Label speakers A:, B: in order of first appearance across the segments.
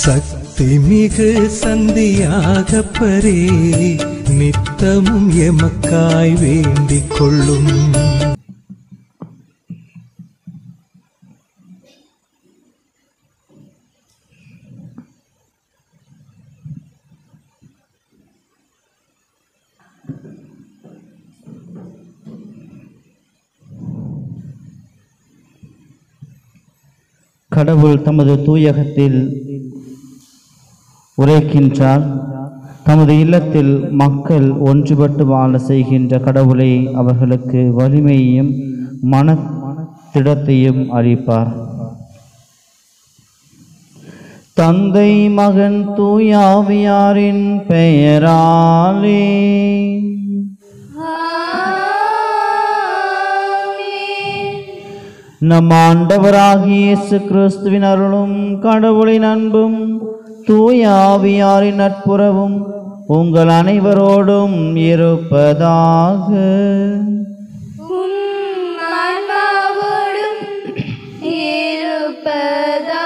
A: சக்தி மிகு சந்தியாகப்பரே நித்தமும் எமக்காய் வேண்டிக் கொள்ளும்
B: கடவுள் தமது தூயகத்தில் உரைக்கின்றார் தமது இல்லத்தில் மக்கள் ஒன்றுபட்டு வாழ செய்கின்ற கடவுளை அவர்களுக்கு வலிமையையும் மனத்திடத்தையும் அளிப்பார் தந்தை மகன் தூயாவியாரின் பெயராலே நம் ஆண்டவராகிய இயேசு கிறிஸ்துவின் அருளும் கடவுளின் அன்பும் தூய ஆவியாரின் நட்புறவும் உங்கள் அனைவரோடும் இருப்பதாக
C: உம் ஆன்மாவோடும் இருப்பதாக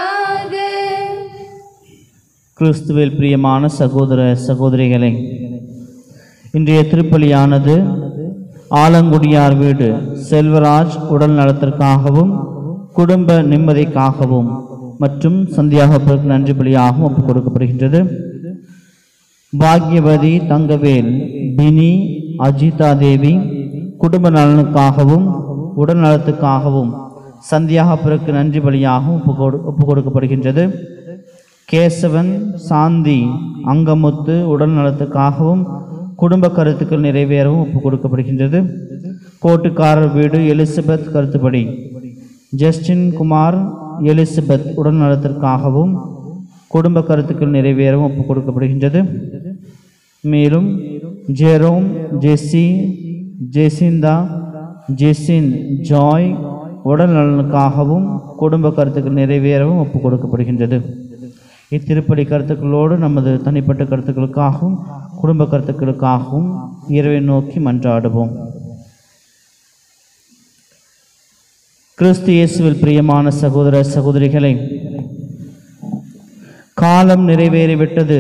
B: கிறிஸ்துவில் பிரியமான சகோதர சகோதரிகளே இன்றைய திருப்பலியானது ஆலங்குடியார் வீடு செல்வராஜ் உடல் நலத்திற்காகவும் குடும்ப நிம்மதிக்காகவும் மற்றும் சந்தியாகப்பருக்கு நன்றி பலியாகவும் ஒப்புக் கொடுக்கப்படுகின்றது பாக்யவதி தங்கவேல் பினி அஜிதா தேவி குடும்ப நலனுக்காகவும் உடல் நலத்துக்காகவும் சந்தியாகப்பருக்கு நன்றி பலியாகவும் ஒப்புக் கொடு ஒப்புக் கொடுக்கப்படுகின்றது கேசவன் சாந்தி அங்கமுத்து உடல் நலத்துக்காகவும் குடும்ப கருத்துக்கள் நிறைவேறவும் ஒப்புக் கொடுக்கப்படுகின்றது கோட்டுக்காரர் வீடு எலிசபெத் கருத்துப்படி ஜஸ்டின் குமார் எலிசபெத் உடல் நலத்திற்காகவும் குடும்ப கருத்துக்கள் நிறைவேறவும் ஒப்புக் கொடுக்கப்படுகின்றது மேலும் Jerome Jessie Jacintha Jesin Joy உடல் நலனுக்காகவும் குடும்ப கருத்துக்கள் நிறைவேறவும் ஒப்புக் கொடுக்கப்படுகின்றது இத்திருப்பலி கருத்துக்களோடு நமது தனிப்பட்ட கருத்துக்களுக்காகவும் குடும்ப கருத்துக்களுக்காகவும் இறைவை நோக்கி மன்றாடுவோம் கிறிஸ்து இயேசுவில் பிரியமான சகோதர சகோதரிகளே காலம் நிறைவேறிவிட்டது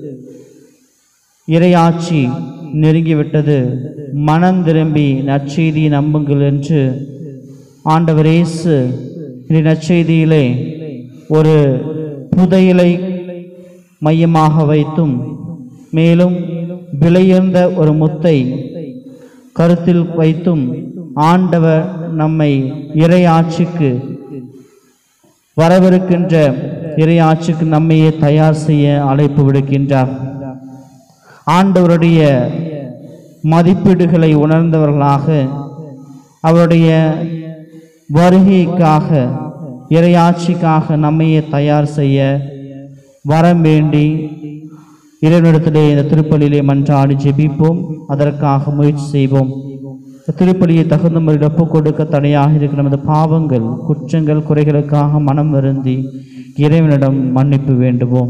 B: இறையாட்சி நெருங்கிவிட்டது மனம் திரும்பி நற்செய்தி நம்புங்கள் என்று ஆண்டவர் இயேசு இந்த நற்செய்தியிலே ஒரு புதையலை மையமாக வைத்தும் மேலும் விலையுயர்ந்த ஒரு முத்தை கருத்தில் வைத்தும் ஆண்டவர் நம்மை இறையாட்சிக்கு வரவிருக்கின்ற இறையாட்சிக்கு நம்மையே தயார் செய்ய அழைப்பு விடுக்கின்றார் ஆண்டவருடைய மதிப்பீடுகளை உணர்ந்தவர்களாக அவருடைய வருகைக்காக இறையாட்சிக்காக நம்மையே தயார் செய்ய வரம் வேண்டி இறைவனிடத்திலே இந்த திருப்பலியிலே மன்றாடி ஜெபிப்போம் அதற்காக முயற்சி செய்வோம் இந்த திருப்பலியை தகுந்த முறையில் ஒப்புக் கொடுக்க தடையாக இருக்கிற நமது பாவங்கள் குற்றங்கள் குறைகளுக்காக மனம் வருந்தி இறைவனிடம் மன்னிப்பு வேண்டுவோம்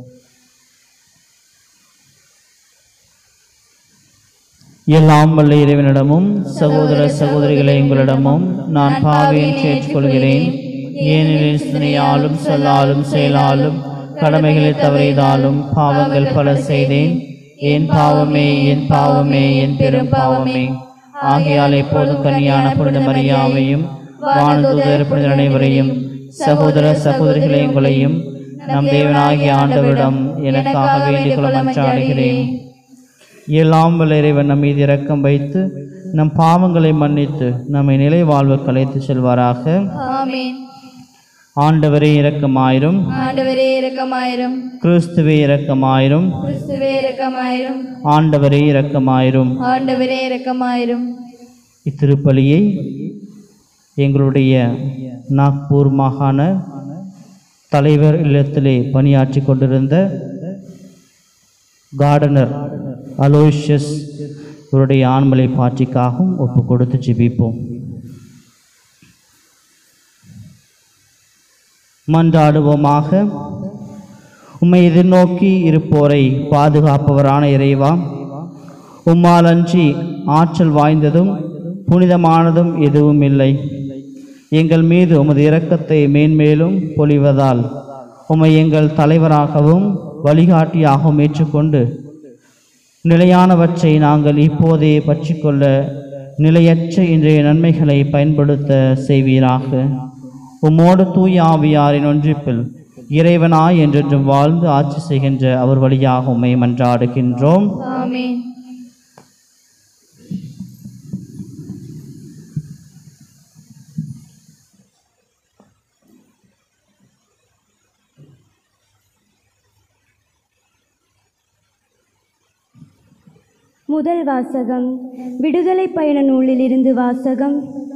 B: எல்லாம் வல்ல இறைவனிடமும் சகோதர சகோதரிகளை உங்களிடமும் நான் பாவியை ஏற்றுக்கொள்கிறேன் ஏனெனில் சிந்தனையாலும் சொல்லாலும் செயலாலும் கடமைகளை தவறியதாலும் பாவங்கள் பல செய்தேன் என் பாவமே என் பாவமே என் பெரும் பாவமே ஆகையால் எப்போதும் கன்னியான புனித மரியாவையும் வானதூதர் புனித அனைவரையும் சகோதர சகோதரிகளை உங்களையும் நம் தேவனாகிய ஆண்டவரிடம் எனக்காக வேண்டிக் கொள்ள மன்றாடுகிறேன் எல்லாம் வல்ல இறைவன் நம் மீது இரக்கம் வைத்து நம் பாவங்களை மன்னித்து நம்மை நிலை வாழ்வுக்கு அழைத்து செல்வாராக
C: ஆமென்
B: ஆண்டவரே இரக்கமாயிரும்
C: ஆண்டவரே இரக்கமாயிரும்
B: கிறிஸ்துவே இரக்கமாயிரும்
C: கிறிஸ்துவே இரக்கமாயிரும்
B: ஆண்டவரே இரக்கமாயிரும்
C: ஆண்டவரே இரக்கமாயிரும்
B: இத்திருப்பலியை எங்களுடைய நாக்பூர் மாகாண தலைவர் இல்லத்திலே பணியாற்றி கொண்டிருந்த கார்டனர் அலோஷியஸ் இவருடைய ஆண்மலை பாட்சிக்காகவும் ஒப்பு கொடுத்து ஜெபிப்போம் மன்றாடுவோமாக உம்மை எதிர்நோக்கி இருப்போரை பாதுகாப்பவரான இறைவா உம்மாலன்றி ஆற்றல் வாய்ந்ததும் புனிதமானதும் எதுவும் இல்லை எங்கள் மீது உமது இரக்கத்தை மேன்மேலும் பொழிவதால் உம்மை எங்கள் தலைவராகவும் வழிகாட்டியாகவும் ஏற்றுக்கொண்டு நிலையானவற்றை நாங்கள் இப்போதே பற்றிக்கொள்ள நிலையற்ற இன்றைய நன்மைகளை பயன்படுத்த செய்வீராக உம்மோடு தூய ஆவியாரின் ஒன்றிப்பில் இறைவனாய் என்றென்றும் வாழ்ந்து ஆட்சி செய்கின்ற அவர் வழியாக உம்மை மன்றாடுகின்றோம்
C: ஆமென்
D: முதல் வாசகம் விடுதலை பயண நூலிலிருந்து வாசகம்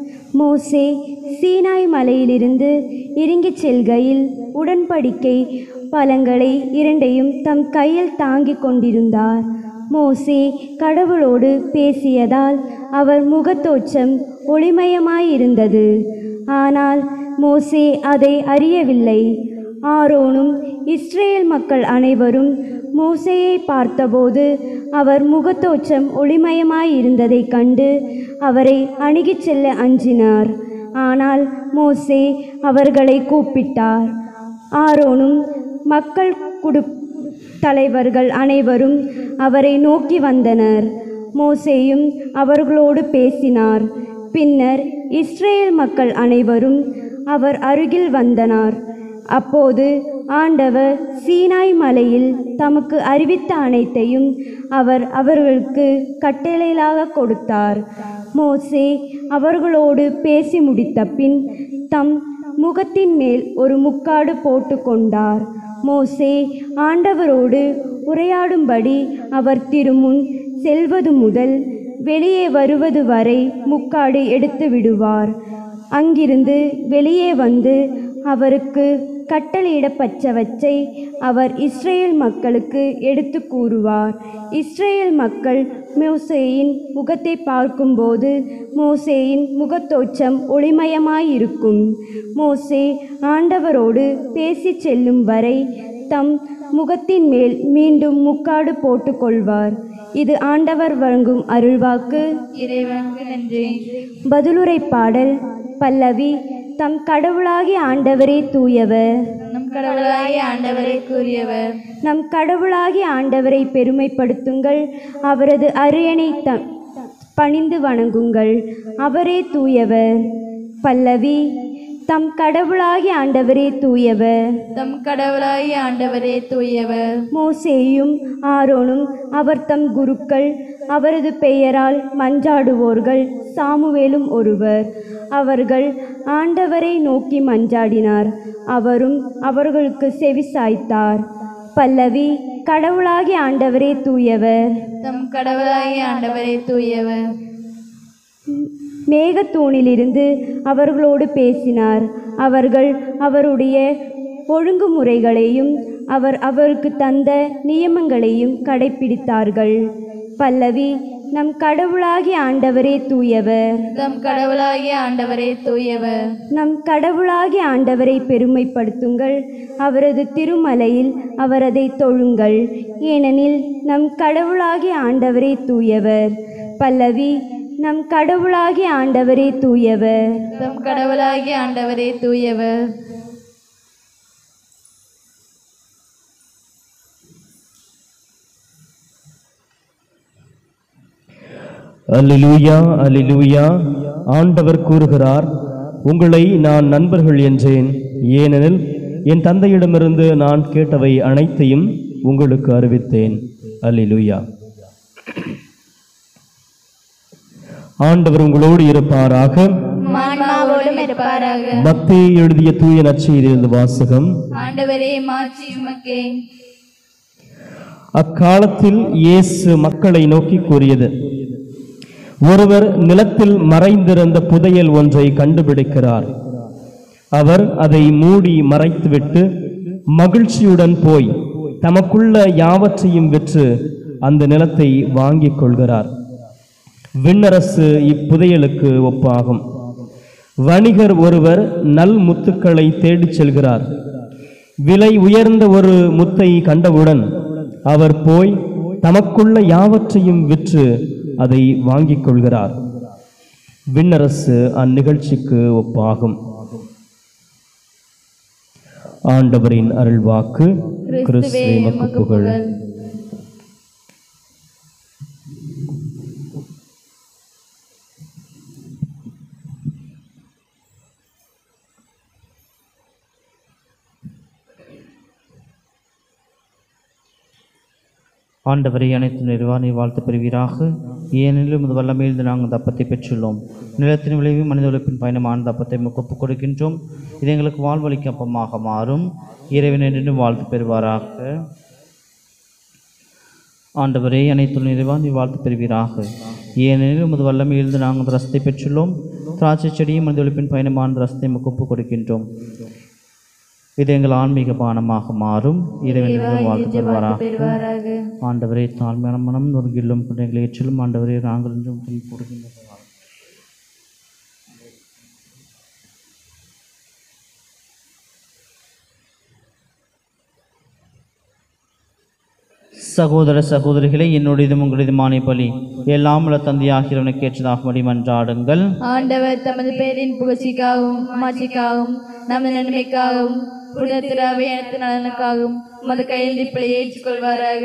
D: மோசே சீனாய் மலையிலிருந்து இறங்கிச் செல்கையில் உடன்படிக்கை பலங்களை இரண்டையும் தம் கையில் தாங்கிக் கொண்டிருந்தார் மோசே கடவுளோடு பேசியதால் அவர் முகத்தோற்றம் ஒளிமயமாயிருந்தது ஆனால் மோசே அதை அறியவில்லை ஆரோனும் இஸ்ரேல் மக்கள் அனைவரும் மோசேயை பார்த்தபோது அவர் முகத்தோற்றம் ஒளிமயமாயிருந்ததைக் கண்டு அவரை அணுகிச் செல்ல அஞ்சினார் ஆனால் மோசே அவர்களை கூப்பிட்டார் ஆரோனும் மக்கள் குடு தலைவர்கள் அனைவரும் அவரை நோக்கி வந்தனர் மோசேயும் அவர்களோடு பேசினார் பின்னர் இஸ்ரேல் மக்கள் அனைவரும் அவர் அருகில் வந்தனர் அப்போது ஆண்டவர் சீனாய் மலையில் தமக்கு அறிவித்த அனைத்தையும் அவர் அவர்களுக்கு கட்டளையாக கொடுத்தார் மோசே அவர்களோடு பேசி முடித்த பின் தம் முகத்தின் மேல் ஒரு முக்காடு போட்டு கொண்டார் மோசே ஆண்டவரோடு உரையாடும்படி அவர் திருமுன் செல்வது முதல் வெளியே வருவது வரை முக்காடு எடுத்து விடுவார் அங்கிருந்து வெளியே வந்து அவருக்கு கட்டளையிடப்பட்டவற்றை அவர் இஸ்ரேல் மக்களுக்கு எடுத்து கூறுவார் இஸ்ரேல் மக்கள் மோசேயின் முகத்தை பார்க்கும்போது மோசேயின் முகத்தோற்றம் ஒளிமயமாயிருக்கும் மோசே ஆண்டவரோடு பேசிச் செல்லும் வரை தம் முகத்தின் மேல் மீண்டும் முக்காடு போட்டுக்கொள்வார் இது ஆண்டவர் வழங்கும் அருள்வாக்கு
C: இறைவனுக்கு நன்றி
D: பதிலுரை பாடல் பல்லவி தம் கடவுளாகிய ஆண்டவரே தூயவர்
C: நம் கடவுளாகிய ஆண்டவரை கூறியவர்
D: நம் கடவுளாகிய ஆண்டவரை பெருமைப்படுத்துங்கள் அவரது அரியணை த பணிந்து வணங்குங்கள் அவரே தூயவர் பல்லவி தம் கடவுளாகிய ஆண்டவரே தூயவர்
C: தம் கடவுளாகிய ஆண்டவரே தூயவர்
D: மோசேயும் ஆரோனும் அவர் தம் குருக்கள் அவரது பெயரால் மஞ்சாடுவோர்கள் சாமுவேலும் ஒருவர் அவர்கள் ஆண்டவரை நோக்கி மஞ்சாடினார் அவரும் அவர்களுக்கு செவி சாய்த்தார் பல்லவி கடவுளாகிய ஆண்டவரே தூயவர்
C: தம் கடவுளாகிய ஆண்டவரே தூயவர்
D: மேகத்தூணிலிருந்து அவர்களோடு பேசினார் அவர்கள் அவருடைய ஒழுங்குமுறைகளையும் அவர் அவருக்கு தந்த நியமங்களையும் கடைப்பிடித்தார்கள் பல்லவி நம் கடவுளாகிய ஆண்டவரே தூயவர்
C: தம் கடவுளாகிய ஆண்டவரே தூயவர்
D: நம் கடவுளாகிய ஆண்டவரை பெருமைப்படுத்துங்கள் அவரது திருமலையில் அவரதை தொழுங்கள் ஏனெனில் நம் கடவுளாகிய ஆண்டவரே தூயவர் பல்லவி நம் கடவுளாகிய ஆண்டவரே தூயவர்
C: தம் கடவுளாகிய ஆண்டவரே தூயவர்
E: அல்லேலூயா அல்லேலூயா ஆண்டவர் கூறுகிறார் உங்களை நான் நண்பர்கள் என்றேன் ஏனெனில் என் தந்தையிடமிருந்து நான் கேட்டவை அனைத்தையும் உங்களுக்கு அறிவித்தேன் அல்லேலூயா ஆண்டவர் உங்களோடு இருப்பாராக
C: மான்மாவோடும் இருப்பாராக
E: மத்தேயு எழுதிய தூய நற்செய்தியிலிருந்து வாசகம்
C: ஆண்டவரே மாற்றி உமக்கே
E: அக்காலத்தில் இயேசு மக்களை நோக்கி கூறியது ஒருவர் நிலத்தில் மறைந்திருந்த புதையல் ஒன்றை கண்டுபிடிக்கிறார் அவர் அதை மூடி மறைத்துவிட்டு மகிழ்ச்சியுடன் போய் தமக்குள்ள யாவற்றையும் விற்று அந்த நிலத்தை வாங்கிக் கொள்கிறார் விண்ணரசு இப்புதையலுக்கு ஒப்பாகும் வணிகர் ஒருவர் நல் முத்துக்களை தேடிச் செல்கிறார் விலை உயர்ந்த ஒரு முத்தை கண்டவுடன் அவர் போய் தமக்குள்ள யாவற்றையும் விற்று அதை வாங்கிக் கொள்கிறார் விண்ணரசு அந்நிகழ்ச்சிக்கு ஒப்பாகும் ஆண்டவரின் அருள்வாக்கு கிறிஸ்துவே மக்கு புகழ்
B: ஆண்டவரை அனைத்து நிர்வாணி வாழ்த்து பெறுவீராக ஏனெனிலும் இது வல்லமையில் நாங்கள் இந்த அப்பத்தை பெற்றுள்ளோம் நிலத்தின் விளைவு மனித உழைப்பின் பயணமான இந்த அப்பத்தை முகப்பு கொடுக்கின்றோம் இது எங்களுக்கு வாழ்வழிக்கு அப்பமாக மாறும் இறைவன் என்று வாழ்த்து பெறுவாராக ஆண்டவரே அனைத்து நிறைவான் வாழ்த்து பெறுவீராக ஏனெனில் உமது வல்லமையிலிருந்து நாங்கள் அந்த ரசத்தை பெற்றுள்ளோம் திராட்சை செடியும் மனித ஒழிப்பின் பயணமான ரசத்தை முகப்பு கொடுக்கின்றோம் இது எங்கள் ஆன்மீக பானமாக மாறும் இறைவன் என்று வாழ்த்து பெறுவாராக
C: பெறுவாராக
B: ஆண்டவரே தாழ்மையான மனம் நொறுங்கிலும் எங்களை ஏற்றிலும் ஆண்டவரே நாங்கள் என்றும் துணி போடுகின்றோம் சகோதர சகோதரிகளே என்னுடையதும் உங்களுடையதுமான பலி எல்லாம் உள்ள தந்தையாகிறவனுக்கு ஏற்றதாகும்படி மன்றாடுங்கள்
C: ஆண்டவர் தமது பேரின் புகழ்ச்சிக்காகவும் மாட்சிக்காகவும் நமது நன்மைக்காகவும் புனிதத்திராவே அனைத்து நலனுக்காகவும் மது கையில் இப்படி ஏற்றுக்கொள்வாராக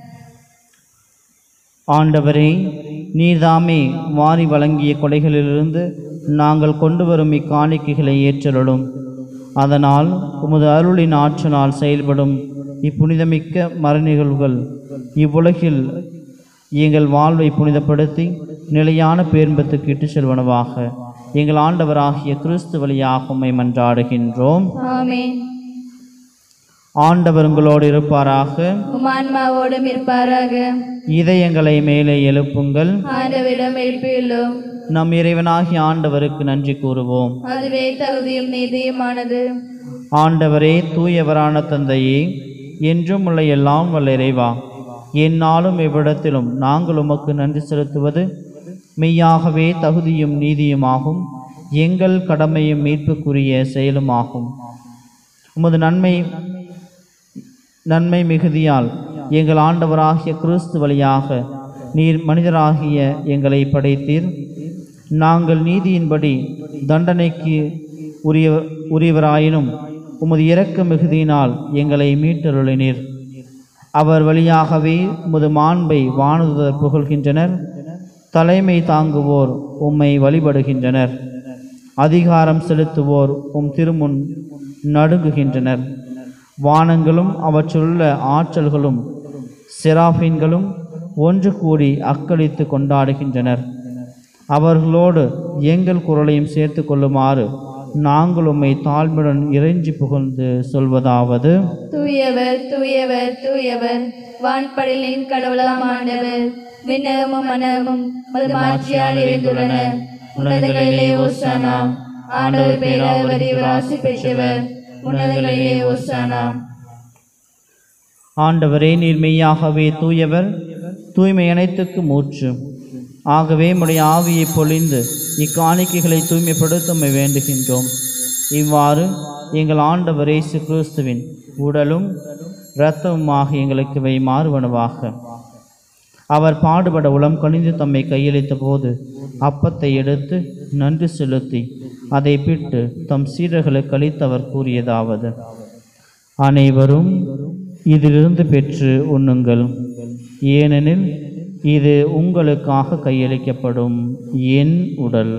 B: ஆண்டவரே நீர்தாமே வாரி வழங்கிய கொடைகளிலிருந்து நாங்கள் கொண்டு வரும் இக்காணிக்கைகளை ஏற்றருளும் அதனால் உமது அருளின் ஆற்றலால் செயல்படும் இப்புனிதமிக்க மரநிகழ்வுகள் இவ்வுலகில் எங்கள் வாழ்வை புனிதப்படுத்தி நிலையான பேரின்பத்துக்கு இட்டுச் செல்வனவாக எங்கள் ஆண்டவராகிய கிறிஸ்து வழியாக உம்மை மன்றாடுகின்றோம்
C: ஆமென்
B: ஆண்டவர் உங்களோடு இருப்பாராக
C: உம் ஆன்மாவோடும் இருப்பாராக
B: இதயங்களை மேலே எழுப்புங்கள்
C: ஆண்டவரிடம் எழுப்பியுள்ளோம்
B: நம் இறைவனாகிய ஆண்டவருக்கு நன்றி கூறுவோம்
C: அதுவே தகுதியும் நீதியுமானது
B: ஆண்டவரே தூயவரான தந்தையே என்றும் உள்ள எல்லாம் வல்ல இறைவா எந்நாளும் எவ்விடத்திலும் நாங்கள் உமக்கு நன்றி செலுத்துவது மெய்யாகவே தகுதியும் நீதியுமாகும் எங்கள் கடமையும் மீட்புக்குரிய செயலுமாகும் உமது நன்மை நன்மை மிகுதியால் எங்கள் ஆண்டவராகிய கிறிஸ்து வழியாக நீர் மனிதராகிய எங்களை படைத்தீர் நாங்கள் நீதியின்படி தண்டனைக்கு உரிய உரியவராயினும் உமது இரக்க மிகுதியினால் எங்களை மீட்டருளினீர் அவர் வழியாகவே உமது மாண்பை வானுதர் புகழ்கின்றனர் தலைமை தாங்குவோர் உம்மை வழிபடுகின்றனர் அதிகாரம் செலுத்துவோர் உம் திருமுன் நடுங்குகின்றனர் வானங்களும் அவற்றுள்ள ஆற்றல்களும் செராஃபின்களும் ஒன்று கூடி அக்களித்து கொண்டாடுகின்றனர் அவர்களோடு எங்கள் குரலையும் சேர்த்து கொள்ளுமாறு நாங்கள் உம்மை தாழ்மையுடன் இறைஞ்சி புகழ்ந்து சொல்வதாவது
C: தூயவர் தூயவர் தூயவர் வான்படலின் கடவுளாம் ஆண்டவர் விண்ணகமும் மனமும் மது மாட்சியால் இருந்துள்ளன உன்னதங்களிலே ஓசானா ஆண்டவர் பேரால் வருகிறவர் ஆசி பெற்றவர் உன்னதங்களிலே ஓசானா
B: ஆண்டவரே நீர் மெய்யாகவே தூயவர் தூய்மை அனைத்துக்கு மூச்சு ஆகவே உம்முடைய ஆவியை பொழிந்து இக்காணிக்கைகளை தூய்மைப்படுத்த வேண்டுகின்றோம் இவ்வாறு எங்கள் ஆண்டவர் இயேசு கிறிஸ்துவின் உடலும் இரத்தமுமாக எங்களுக்கு வை மாறுவனவாக அவர் பாடுபட உளம் கணிந்து தம்மை கையளித்த போது அப்பத்தை எடுத்து நன்றி செலுத்தி அதை பிட்டு தம் சீடர்களுக்கு அளித்து அவர் கூறியதாவது அனைவரும் இதிலிருந்து பெற்று உண்ணுங்கள் ஏனெனில் இது உங்களுக்காக கையளிக்கப்படும் என் உடல்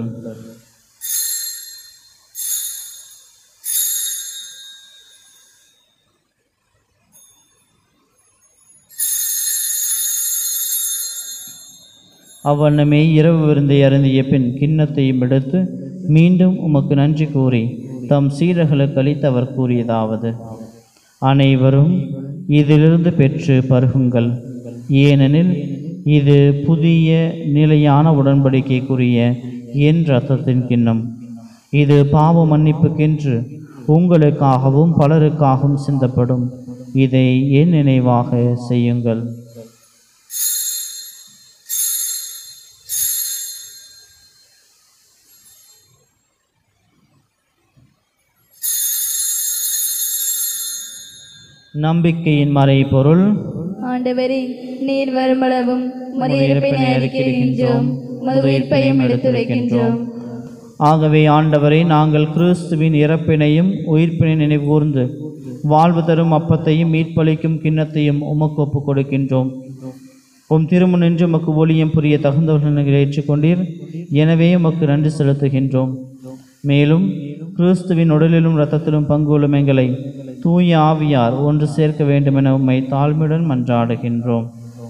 B: அவ்வண்ணமே இரவு விருந்தை அருந்திய பின் கிண்ணத்தையும் எடுத்து மீண்டும் உமக்கு நன்றி கூறி தம் சீடர்களுக்கு அளித்து அவர் கூறியதாவது அனைவரும் இதிலிருந்து பெற்று பருகுங்கள் ஏனெனில் இது புதிய நிலையான உடன்படிக்கைக்குரிய என் இரத்தத்தின் கிண்ணம் இது பாவ மன்னிப்புக்கென்று உங்களுக்காகவும் பலருக்காகவும் சிந்தப்படும் இதை என் நினைவாக செய்யுங்கள் நம்பிக்கையின் மறைபொருள்
C: ஆண்டவரே நீர் வருமளவும் உமது இருப்பினை அறிக்கின்றோம் உமது உயிர்ப்பையும் எடுத்துரைக்கின்றோம்
B: ஆகவே ஆண்டவரை நாங்கள் கிறிஸ்துவின் இறப்பினையும் உயிர்ப்பினை நினைவுகூர்ந்து வாழ்வு தரும் அப்பத்தையும் மீட்பளிக்கும் கிண்ணத்தையும் உமக்கு ஒப்புக் கொடுக்கின்றோம் உம் திருமுனின்று உமக்கு ஊழியம் புரிய தகுந்தவர்கள் நீங்கள் ஏற்றுக்கொண்டீர் எனவே உமக்கு நன்றி செலுத்துகின்றோம் மேலும் கிறிஸ்துவின் உடலிலும் இரத்தத்திலும் பங்குள்ள எங்களை தூய ஆவியார் ஒன்று சேர்க்க வேண்டும் என உம்மை தாழ்மையுடன் மன்றாடுகின்றோம்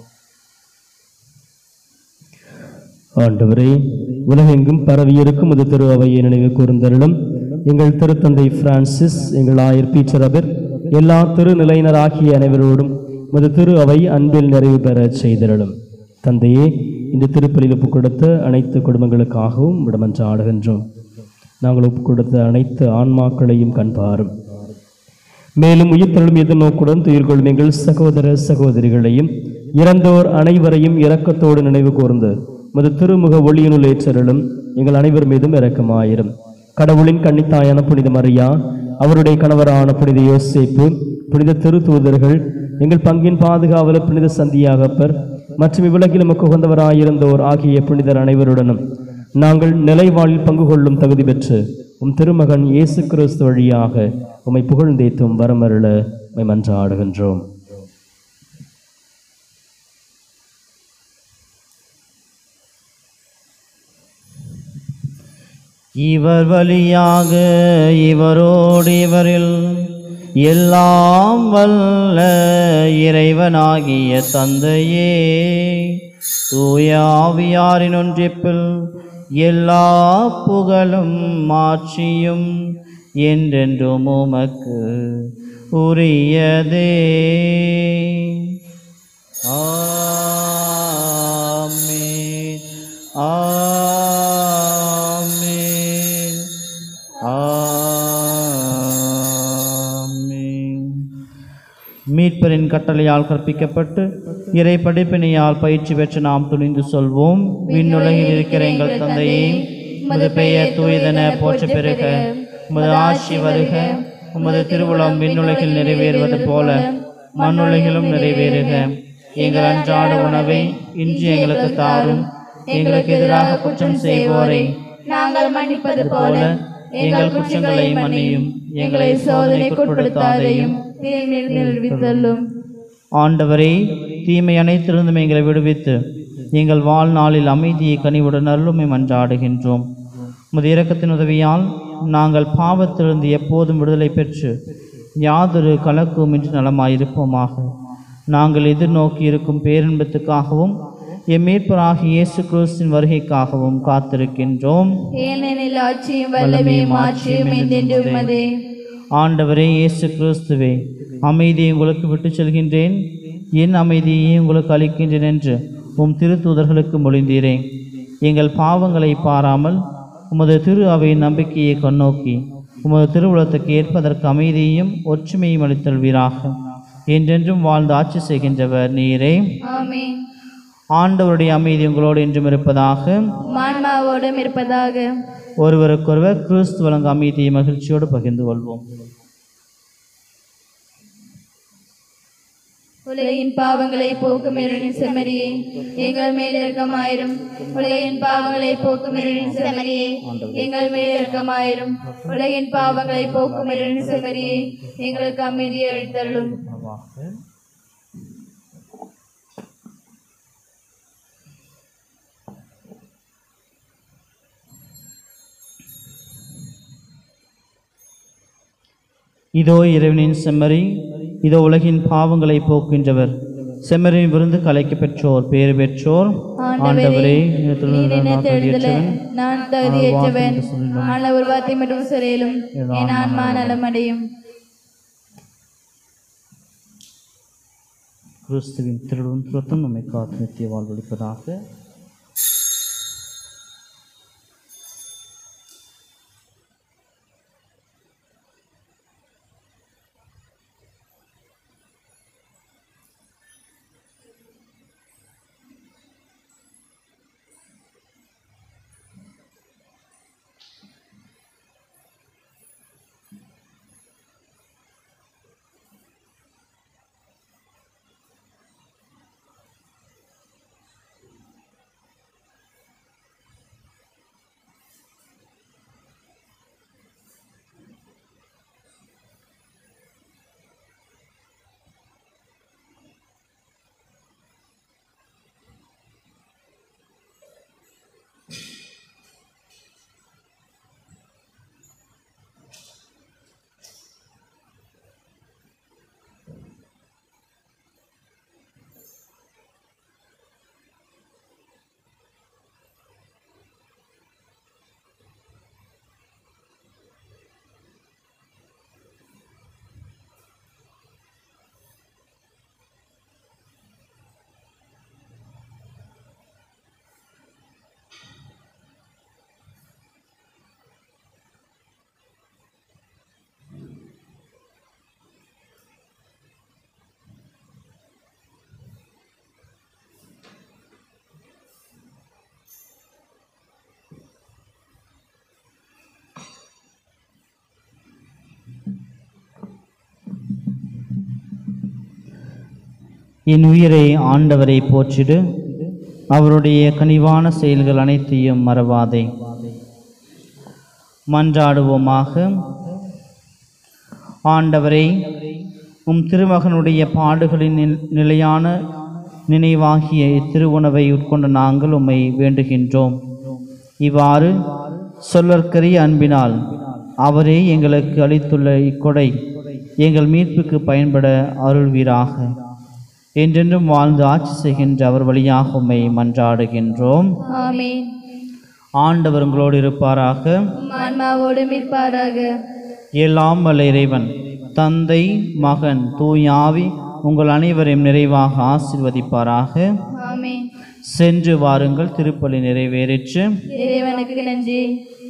E: ஆண்டவரே உலகெங்கும் பரவியிருக்கும் இது திரு அவையை நினைவு கூர்ந்தருளும் எங்கள் திருத்தந்தை பிரான்சிஸ் எங்கள் ஆயர் பீட்டர் அபர் எல்லா திருநிலையினராகிய அனைவரோடும் உமது திரு அவை அன்பில் நிறைவு பெறச் செய்திருளும் தந்தையே இந்த திருப்பலியில் ஒப்புக் கொடுத்த அனைத்து குடும்பங்களுக்காகவும் விடமன்று ஆடுகின்றோம் நாங்கள் ஒப்புக் கொடுத்த அனைத்து ஆன்மாக்களையும் கண்பாரும் மேலும் உயிர்த்தெழும் எதிர்நோக்குடன் துயிர்கொள்ளும் எங்கள் சகோதர சகோதரிகளையும் இறந்தோர் அனைவரையும் இரக்கத்தோடு நினைவு கூர்ந்து மது திருமுக ஒளியினுள் ஏற்றருளும் எங்கள் அனைவர் மீதும் இரக்கமாயிரும் கடவுளின் கன்னித்தாயான புனித மரியா அவருடைய கணவரான புனித யோசேப்பு புனித திருத்தூதர்கள் எங்கள் பங்கின் பாதுகாவலர் புனித சந்தியாகப்பர் மற்றும் இவ்வுலகில் நமக்கு உகந்தவராயிருந்தோர் ஆகிய புனிதர் அனைவருடனும் நாங்கள் நிலைவாழில் பங்கு கொள்ளும் தகுதி பெற்று உம் திருமகன் இயேசு கிறிஸ்து வழியாக உம்மை புகழ்ந்தேத்தும் வரமருள உம்மை மன்றாடுகின்றோம்
B: இவர் வழியாக இவரோடு இவரில் எல்லாம் வல்ல இறைவனாகிய தந்தையே தூய ஆவியாரின் ஒன்றிப்பில் எல்லா புகழும் மாட்சியும் என்றென்றும் உமக்கு உரியதே ஆமென் ஆமென் ஆமென் மீட்பரின் கட்டளையால் கற்பிக்கப்பட்டு இறை படிப்பினையால் பயிற்சி பெற்று நாம் துணிந்து சொல்வோம் விண்ணுலகில் இருக்கிற எங்கள் தந்தையே உமது பெயர் தூயதென போற்ற பெருக உமது ஆட்சி வருக உமது திருவுளம் விண்ணுலகில் நிறைவேறுவது போல மண்ணுலகிலும் நிறைவேறுக எங்கள் அன்றாட உணவை இன்று எங்களுக்கு தாரும் எங்களுக்கு எதிராக குற்றம் செய்வோரை
C: நாங்கள் மன்னிப்பது போல
B: எங்கள் குற்றங்களை மன்னியும் எங்களை சோதனைக்குட்படுத்தாதையும்
C: தீமையில் நிறுவித்தள்ளும்
B: ஆண்டவரே தீமை அனைத்திலிருந்தும் எங்களை விடுவித்து எங்கள் வாழ்நாளில் அமைதியை கனிவுடன் அருளுமை மன்றாடுகின்றோம் உமது இரக்கத்தின் உதவியால் நாங்கள் பாவத்திலிருந்து எப்போதும் விடுதலை பெற்று யாதொரு கலக்கமின்றி நலமாயிருப்போமாக நாங்கள் எதிர்நோக்கி இருக்கும் பேரின்பத்துக்காகவும் எம் மீட்பராகிய இயேசு கிறிஸ்தின் வருகைக்காகவும் காத்திருக்கின்றோம்
C: ஏனெனில் ஆட்சியும் வல்லமையும் ஆட்சியும் என்றென்று உமதே
B: ஆண்டவரே இயேசு கிறிஸ்துவே அமைதியை உங்களுக்கு விட்டுச் செல்கின்றேன் என் அமைதியை உங்களுக்கு அளிக்கின்றேன் என்று உம் திருத்தூதர்களுக்கு மொழிந்தீரேன் எங்கள் பாவங்களை பாராமல் உமது திரு அவையின் நம்பிக்கையை கண்ணோக்கி உமது திருவுளத்துக்கு ஏற்பதற்கு அமைதியையும் ஒற்றுமையும் அளித்தல்வீராக என்றென்றும் வாழ்ந்து ஆட்சி செய்கின்றவர் நீரே
C: ஆமென்
B: ஆண்டவருடைய அமைதி உங்களோடு என்றும் இருப்பதாக
C: மான்மாவோடும் இருப்பதாக
B: ஒருவருக்கொருவர் கிறிஸ்து வழங்க அமைதியை மகிழ்ச்சியோடு பகிர்ந்து கொள்வோம்
C: உலகின் பாவங்களை போக்கும் இருளின் செம்மறியே எங்கள் மேல் இரக்கமாயிரும் உலகின் பாவங்களை போக்கும் இருளின் செம்மறியே எங்கள் மேல் இரக்கமாயிரும் உலகின் பாவங்களை போக்கும் இருளின் செம்மறியே எங்களுக்கு அமைதியை அளித்தருளும்
B: இதோ இறைவனின் செம்மறி இதோ உலகின் பாவங்களை போக்கின்றவர் செம்மறியின் விருந்து கலைக்கு பெற்றோர் பேறு பெற்றோர் ஆண்டவரே
C: நீர் என்ன தேடுதல நான் தகுதியற்றவன் ஆனால் ஒரு வார்த்தை மட்டும் சிறையிலும் என் ஆன்மா நலமடையும்
B: கிறிஸ்துவின் திருடும் திருத்தம் நம்மை காத்து நித்திய வாழ்வளிப்பதாக என் உயிரை ஆண்டவரை போற்றிடு அவருடைய கனிவான செயல்கள் அனைத்தையும் மறவாதே மன்றாடுவோமாக ஆண்டவரே உம் திருமகனுடைய பாடுகளின் நில்- நிலையான நினைவாகிய இத்திருவுணவை உட்கொண்ட நாங்கள் உம்மை வேண்டுகின்றோம் இவ்வாறு சொல்லற்கரிய அன்பினால் அவரே எங்களுக்கு அளித்துள்ள இக்கொடை எங்கள் மீட்புக்கு பயன்பட அருள்வீராக என்றென்றும் வாழ்ந்து ஆட்சி செய்கின்ற அவர் வழியாக உம்மை மன்றாடுகின்றோம்
C: ஆமென்
B: ஆண்டவர் உங்களோடு இருப்பாராக
C: உம் ஆன்மாவோடும் இருப்பாராக
B: எல்லாம் வல்ல இறைவன் தந்தை மகன் தூயாவி உங்கள் அனைவரையும் நிறைவாக ஆசிர்வதிப்பாராக
C: ஆமென்
B: சென்று வாருங்கள் திருப்பலி நிறைவேறிற்று
C: இறைவனுக்கு நன்றி